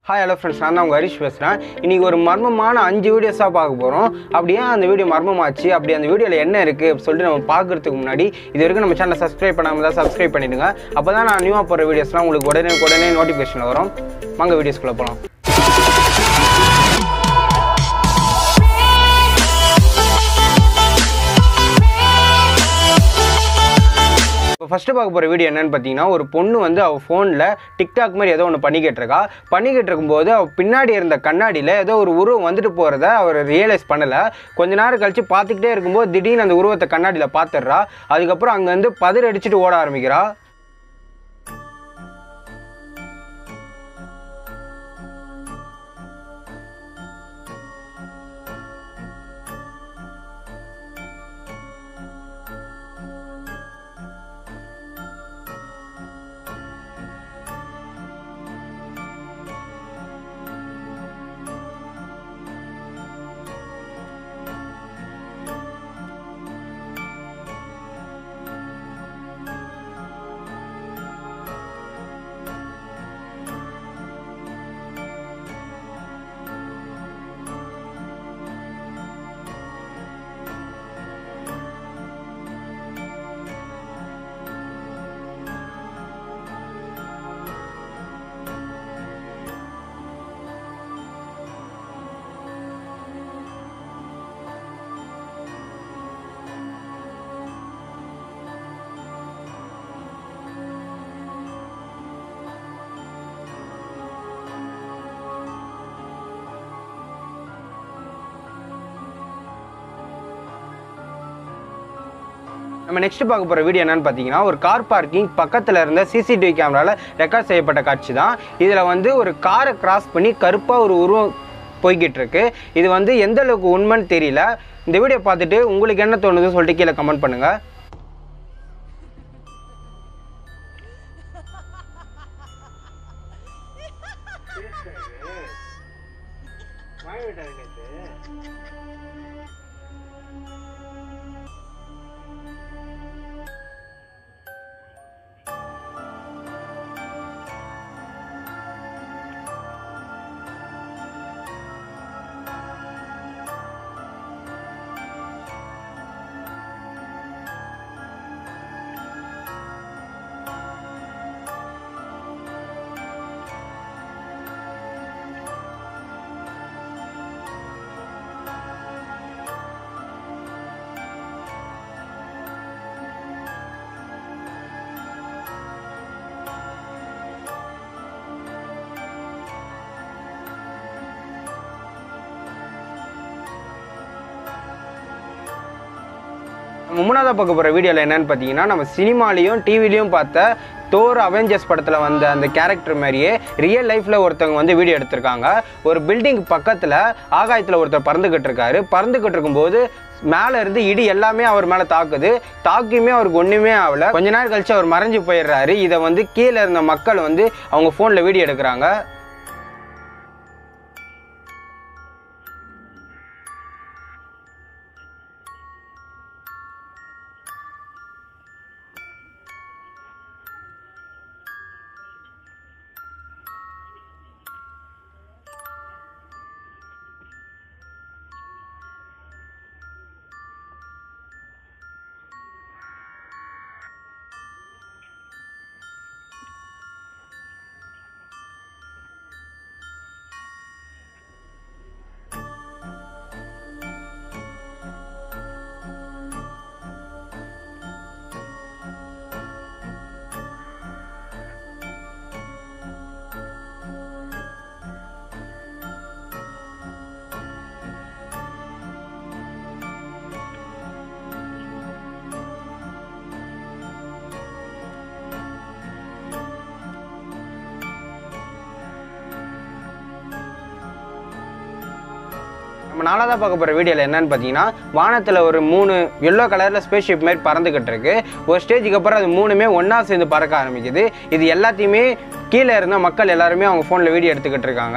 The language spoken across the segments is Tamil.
ஹாய் ஹலோ ஃப்ரெண்ட்ஸ் நான் தான் உங்கள் ஹரிஷ் பேசுகிறேன் இன்றைக்கி ஒரு மர்மமான அஞ்சு வீடியோஸாக பார்க்க போகிறோம் அப்படியே அந்த வீடியோ மர்மமாச்சு அப்படி அந்த வீடியோவில் என்ன இருக்குது அப்படின்னு சொல்லிட்டு நம்ம பார்க்குறதுக்கு முன்னாடி இது வரைக்கும் நம்ம சேனலை சப்ஸ்கிரைப் பண்ணாமல் தான் சப்ஸ்கிரைப் பண்ணிவிடுங்க அப்போ தான் நான் நியூவாக போகிற வீடியோஸ்லாம் உங்களுக்கு உடனே உடனே நோட்டிஃபிகேஷன் வரும் வாங்க வீடியோஸ்குள்ளே போகலாம் இப்போ ஃபஸ்ட்டு பார்க்க போகிற வீடியோ என்னன்னு பார்த்தீங்கன்னா ஒரு பொண்ணு வந்து அவள் ஃபோனில் டிக்டாக் மாதிரி ஏதோ ஒன்று பண்ணிக்கிட்டு இருக்கா பண்ணிக்கிட்டு இருக்கும்போது அவள் பின்னாடி இருந்த கண்ணாடியில் ஏதோ ஒரு உருவம் வந்துட்டு போகிறத அவர் ரியலைஸ் பண்ணலை கொஞ்ச நேரம் கழித்து பார்த்துக்கிட்டே இருக்கும்போது திடீர்னு அந்த உருவத்தை கண்ணாடியில் பார்த்துடுறா அதுக்கப்புறம் அங்கேருந்து பதிர் அடிச்சுட்டு ஓட ஆரம்பிக்கிறா நம்ம நெக்ஸ்ட் பார்க்க போகிற வீடியோ என்னன்னு பார்த்தீங்கன்னா ஒரு கார் பார்க்கிங் பக்கத்தில் இருந்த சிசிடிவி கேமராவில் ரெக்கார்ட் செய்யப்பட்ட காட்சி தான் இதில் வந்து ஒரு காரை கிராஸ் பண்ணி கருப்பாக ஒரு உருவம் போய்கிட்டு இருக்கு இது வந்து எந்த அளவுக்கு உண்மைன்னு தெரியல இந்த வீடியோ பார்த்துட்டு உங்களுக்கு என்ன தோணுதுன்னு சொல்லிட்டு கீழே கமெண்ட் பண்ணுங்கள் நம்ம மூணாவதாக பார்க்க போகிற வீடியோவில் என்னன்னு பார்த்தீங்கன்னா நம்ம சினிமாலையும் டிவிலையும் பார்த்த தோர் அவெஞ்சர்ஸ் படத்தில் வந்த அந்த கேரக்டர் மாதிரியே ரியல் லைஃப்பில் ஒருத்தவங்க வந்து வீடியோ எடுத்திருக்காங்க ஒரு பில்டிங் பக்கத்தில் ஆகாயத்தில் ஒருத்தர் பறந்துக்கிட்டு இருக்காரு பறந்துக்கிட்டு இருக்கும்போது மேலே இருந்து இடி எல்லாமே அவர் மேலே தாக்குது தாக்கியுமே அவருக்கு ஒன்றுமே ஆகலை கொஞ்ச நேரம் கழிச்சு அவர் மறைஞ்சு போயிடுறாரு இதை வந்து கீழே இருந்த மக்கள் வந்து அவங்க ஃபோனில் வீடியோ எடுக்கிறாங்க நம்ம நாலாவதாக பார்க்க போகிற வீடியோவில் என்னன்னு பார்த்தீங்கன்னா வானத்தில் ஒரு மூணு எல்லோ கலரில் ஸ்பேஸ் ஷிப் மாதிரி பறந்துக்கிட்டு இருக்கு ஒரு ஸ்டேஜுக்கு அப்புறம் அது மூணுமே ஒன்றா சேர்ந்து பறக்க ஆரம்பிக்குது இது எல்லாத்தையுமே கீழே இருந்த மக்கள் எல்லாருமே அவங்க ஃபோனில் வீடியோ எடுத்துக்கிட்டு இருக்காங்க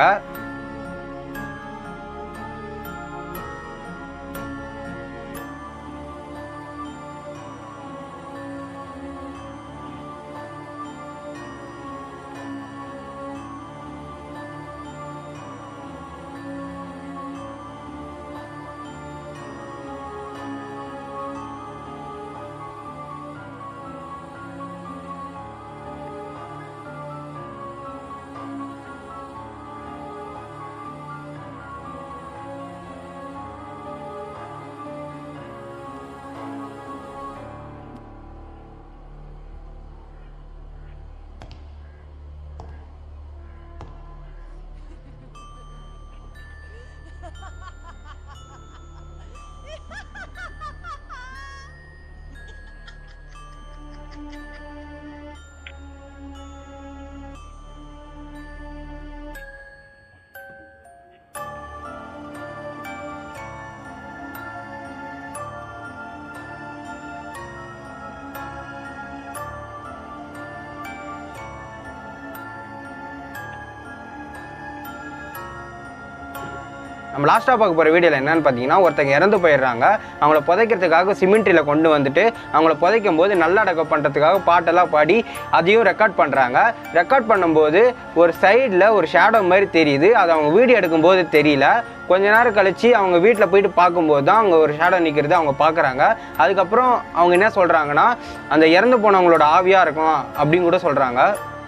நம்ம லாஸ்ட்டாக பார்க்க போகிற வீடியோவில் என்னன்னு பார்த்தீங்கன்னா ஒருத்தங்க இறந்து போயிடுறாங்க அவங்கள புதைக்கிறதுக்காக சிமெண்ட்ரியில் கொண்டு வந்துட்டு அவங்கள புதைக்கும் போது நல்லடக்கம் பண்ணுறதுக்காக பாட்டெல்லாம் பாடி அதையும் ரெக்கார்ட் பண்ணுறாங்க ரெக்கார்ட் பண்ணும்போது ஒரு சைடில் ஒரு ஷேடோ மாதிரி தெரியுது அது அவங்க வீடியோ எடுக்கும்போது தெரியல கொஞ்ச நேரம் கழிச்சு அவங்க வீட்டில் போயிட்டு பார்க்கும்போது தான் அங்கே ஒரு ஷேடோ நிற்கிறது அவங்க பார்க்குறாங்க அதுக்கப்புறம் அவங்க என்ன சொல்கிறாங்கன்னா அந்த இறந்து போனவங்களோட ஆவியாக இருக்கும் அப்படின்னு கூட சொல்கிறாங்க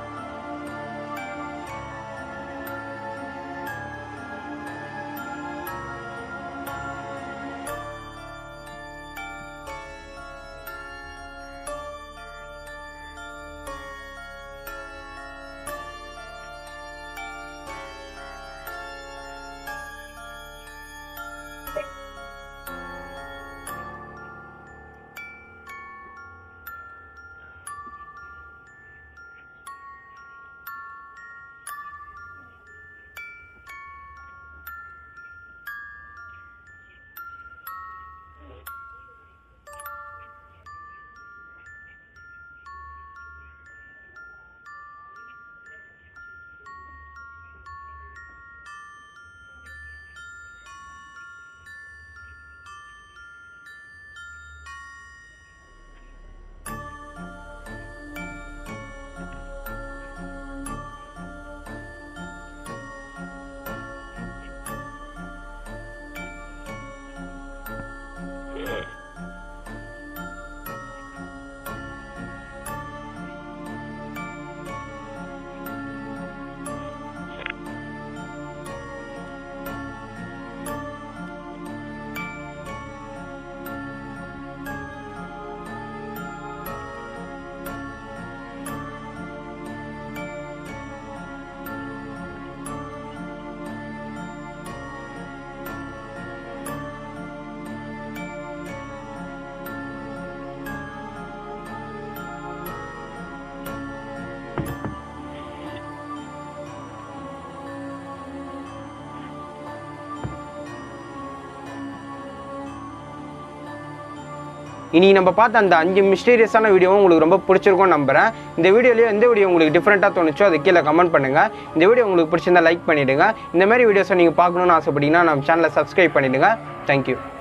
இனி நம்ம பார்த்த அந்த அஞ்சு மிஸ்டீரியஸான வீடியோவும் உங்களுக்கு ரொம்ப பிடிச்சிருக்கும்னு நம்புறேன் இந்த வீடியோலயே எந்த வீடியோ உங்களுக்கு டிஃப்ரெண்ட்டாக தோணுச்சோ அது கீழே கமெண்ட் பண்ணுங்க இந்த வீடியோ உங்களுக்கு பிடிச்சிருந்தா லைக் பண்ணிடுங்க இந்த மாதிரி வீடியோஸை நீங்கள் பார்க்கணும்னு ஆசைப்பட்டீங்கன்னா நம்ம சேனலை சப்ஸ்கிரைப் பண்ணிடுங்க தேங்க்யூ